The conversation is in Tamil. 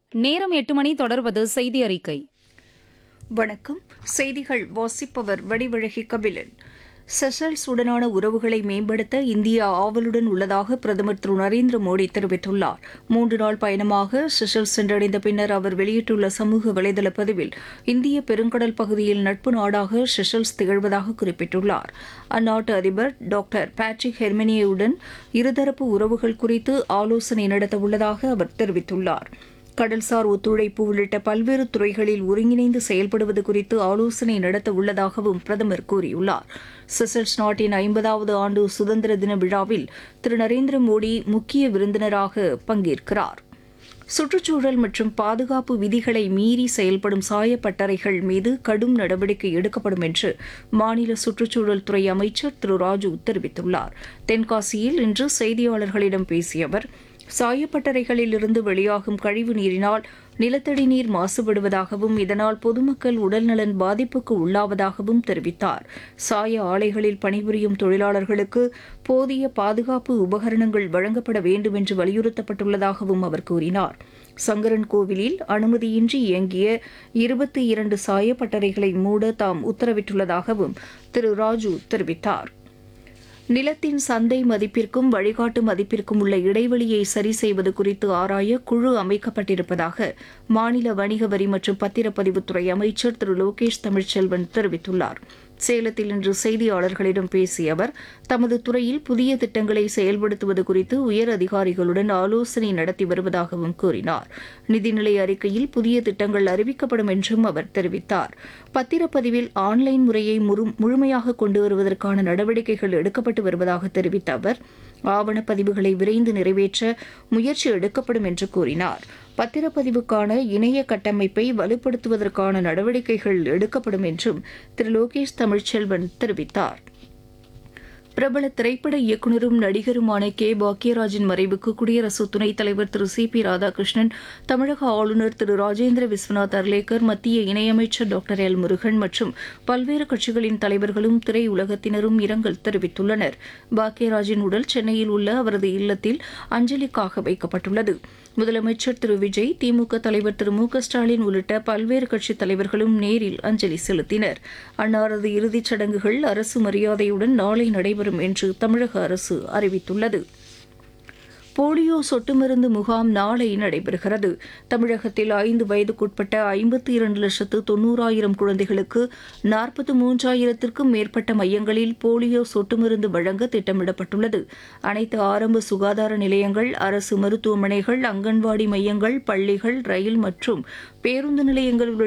நேரம் எட்டு மணி தொடர்வது செய்தி அறிக்கை வணக்கம் செய்திகள் வாசிப்பவர் வடிவழகி கபிலன் செஷல்ஸ் உடனான உறவுகளை மேம்படுத்த இந்தியா ஆவலுடன் உள்ளதாக பிரதமர் திரு நரேந்திர மோடி தெரிவித்துள்ளார் மூன்று நாள் பயணமாக செஷல்ஸ் சென்றடைந்த பின்னர் அவர் வெளியிட்டுள்ள சமூக வலைதள பதிவில் இந்திய பெருங்கடல் பகுதியில் நட்பு நாடாக செஷல்ஸ் திகழ்வதாக குறிப்பிட்டுள்ளார் அந்நாட்டு அதிபர் டாக்டர் பேட்ரிக் ஹெர்மினியுடன் இருதரப்பு உறவுகள் குறித்து ஆலோசனை நடத்த உள்ளதாக அவர் தெரிவித்துள்ளார் கடல்சார் ஒத்துழைப்பு உள்ளிட்ட பல்வேறு துறைகளில் ஒருங்கிணைந்து செயல்படுவது குறித்து ஆலோசனை நடத்த உள்ளதாகவும் பிரதமர் கூறியுள்ளார் செசல்ஸ் நாட்டின் ஐம்பதாவது ஆண்டு சுதந்திர தின விழாவில் திரு நரேந்திர மோடி முக்கிய விருந்தினராக பங்கேற்கிறார் சுற்றுச்சூழல் மற்றும் பாதுகாப்பு விதிகளை மீறி செயல்படும் சாயப்பட்டறைகள் மீது கடும் நடவடிக்கை எடுக்கப்படும் என்று மாநில சுற்றுச்சூழல் துறை அமைச்சர் திரு ராஜு தெரிவித்துள்ளார் தென்காசியில் இன்று செய்தியாளர்களிடம் பேசிய அவர் சாயப்பட்டறைகளில் இருந்து வெளியாகும் கழிவு நீரினால் நிலத்தடி நீர் மாசுபடுவதாகவும் இதனால் பொதுமக்கள் உடல்நலன் பாதிப்புக்கு உள்ளாவதாகவும் தெரிவித்தார் சாய ஆலைகளில் பணிபுரியும் தொழிலாளர்களுக்கு போதிய பாதுகாப்பு உபகரணங்கள் வழங்கப்பட வேண்டும் என்று வலியுறுத்தப்பட்டுள்ளதாகவும் அவர் கூறினார் சங்கரன் கோவிலில் அனுமதியின்றி இயங்கிய இருபத்தி இரண்டு சாயப்பட்டறைகளை மூட தாம் உத்தரவிட்டுள்ளதாகவும் திரு ராஜு தெரிவித்தார் நிலத்தின் சந்தை மதிப்பிற்கும் வழிகாட்டு மதிப்பிற்கும் உள்ள இடைவெளியை சரி செய்வது குறித்து ஆராய குழு அமைக்கப்பட்டிருப்பதாக மாநில வணிக வரி மற்றும் பத்திரப்பதிவுத்துறை அமைச்சர் திரு லோகேஷ் தமிழ்ச்செல்வன் தெரிவித்துள்ளார் சேலத்தில் இன்று செய்தியாளர்களிடம் பேசிய அவர் தமது துறையில் புதிய திட்டங்களை செயல்படுத்துவது குறித்து உயர் அதிகாரிகளுடன் ஆலோசனை நடத்தி வருவதாகவும் கூறினார் நிதிநிலை அறிக்கையில் புதிய திட்டங்கள் அறிவிக்கப்படும் என்றும் அவர் தெரிவித்தார் பத்திரப்பதிவில் ஆன்லைன் முறையை முழு- முழுமையாக கொண்டு வருவதற்கான நடவடிக்கைகள் எடுக்கப்பட்டு வருவதாக தெரிவித்த அவர் ஆவணப்பதிவுகளை விரைந்து நிறைவேற்ற முயற்சி எடுக்கப்படும் என்று கூறினார் பத்திரப்பதிவுக்கான இணைய கட்டமைப்பை வலுப்படுத்துவதற்கான நடவடிக்கைகள் எடுக்கப்படும் என்றும் திரு லோகேஷ் தமிழ்ச்செல்வன் தெரிவித்தார் பிரபல திரைப்பட இயக்குனரும் நடிகருமான கே பாக்யராஜின் மறைவுக்கு குடியரசு துணைத் தலைவர் திரு சி பி ராதாகிருஷ்ணன் தமிழக ஆளுநர் திரு ராஜேந்திர விஸ்வநாத் அர்லேக்கர் மத்திய இணையமைச்சர் டாக்டர் எல் முருகன் மற்றும் பல்வேறு கட்சிகளின் தலைவர்களும் திரையுலகத்தினரும் இரங்கல் தெரிவித்துள்ளனர் பாக்யராஜின் உடல் சென்னையில் உள்ள அவரது இல்லத்தில் அஞ்சலிக்காக வைக்கப்பட்டுள்ளது முதலமைச்சர் திரு விஜய் திமுக தலைவர் திரு மு க ஸ்டாலின் உள்ளிட்ட பல்வேறு கட்சித் தலைவர்களும் நேரில் அஞ்சலி செலுத்தினர் அன்னாரது இறுதிச் சடங்குகள் அரசு மரியாதையுடன் நாளை நடைபெறும் என்று தமிழக அரசு அறிவித்துள்ளது போலியோ சொட்டு மருந்து முகாம் நாளை நடைபெறுகிறது தமிழகத்தில் ஐந்து வயதுக்குட்பட்ட ஐம்பத்தி இரண்டு லட்சத்து தொண்ணூறாயிரம் குழந்தைகளுக்கு நாற்பத்து மூன்றாயிரத்திற்கும் மேற்பட்ட மையங்களில் போலியோ சொட்டு மருந்து வழங்க திட்டமிடப்பட்டுள்ளது அனைத்து ஆரம்ப சுகாதார நிலையங்கள் அரசு மருத்துவமனைகள் அங்கன்வாடி மையங்கள் பள்ளிகள் ரயில் மற்றும் பேருந்து நிலையங்கள் உள்ளிட்ட